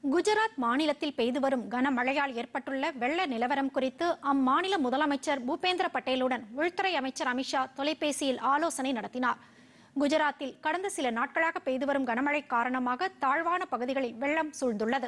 குஜராத் மாநிலத்தில் பெய்து வரும் கனமழையால் ஏற்பட்டுள்ள வெள்ள நிலவரம் குறித்து அம்மாநில முதலமைச்சர் பூபேந்திர பட்டேலுடன் உள்துறை அமைச்சர் அமித்ஷா தொலைபேசியில் ஆலோசனை நடத்தினார் குஜராத்தில் கடந்த சில நாட்களாக பெய்து வரும் கனமழை காரணமாக தாழ்வான பகுதிகளில் வெள்ளம் சூழ்ந்துள்ளது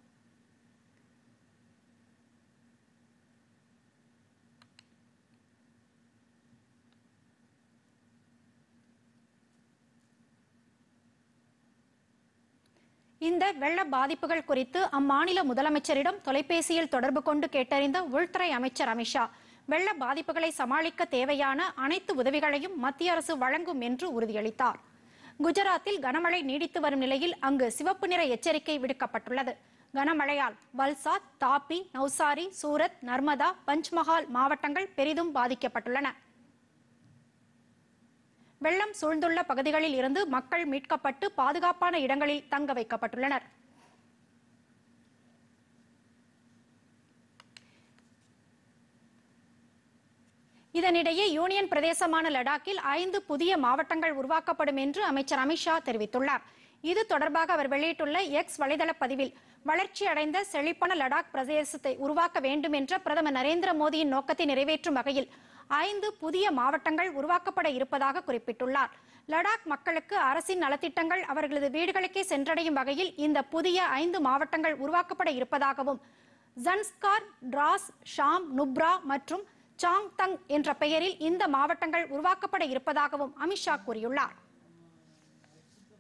இந்த வெள்ள பாதிப்புகள் குறித்து அம்மாநில முதலமைச்சரிடம் தொலைபேசியில் தொடர்பு கொண்டு கேட்டறிந்த உள்துறை அமைச்சர் அமித்ஷா வெள்ள பாதிப்புகளை சமாளிக்க தேவையான அனைத்து உதவிகளையும் மத்திய அரசு வழங்கும் என்று உறுதியளித்தார் குஜராத்தில் கனமழை நீடித்து வரும் நிலையில் அங்கு சிவப்பு நிற எச்சரிக்கை விடுக்கப்பட்டுள்ளது கனமழையால் வல்சாத் தாப்பி நவ்சாரி சூரத் நர்மதா பஞ்ச்மஹால் மாவட்டங்கள் பெரிதும் பாதிக்கப்பட்டுள்ளன வெள்ளம் சூழ்ந்துள்ள பகுதிகளில் இருந்து மக்கள் மீட்கப்பட்டு பாதுகாப்பான இடங்களில் தங்க வைக்கப்பட்டுள்ளனர் இதனிடையே யூனியன் பிரதேசமான லடாக்கில் ஐந்து புதிய மாவட்டங்கள் உருவாக்கப்படும் என்று அமைச்சர் அமித்ஷா தெரிவித்துள்ளார் இது தொடர்பாக அவர் வெளியிட்டுள்ள எக்ஸ் வலைதள பதிவில் வளர்ச்சி அடைந்த செழிப்பான லடாக் பிரதேசத்தை உருவாக்க வேண்டும் என்ற பிரதமர் நரேந்திர மோடியின் நோக்கத்தை நிறைவேற்றும் வகையில் ஐந்து புதிய மாவட்டங்கள் உருவாக்கப்பட இருப்பதாக குறிப்பிட்டுள்ளார் லடாக் மக்களுக்கு அரசின் நலத்திட்டங்கள் அவர்களது வீடுகளுக்கே சென்றடையும் வகையில் இந்த புதிய ஐந்து மாவட்டங்கள் உருவாக்கப்பட இருப்பதாகவும் ஜன்ஸ்கார் டிராஸ் ஷாம் நுப்ரா மற்றும் சாங்தங் என்ற பெயரில் இந்த மாவட்டங்கள் உருவாக்கப்பட இருப்பதாகவும் அமித்ஷா கூறியுள்ளார்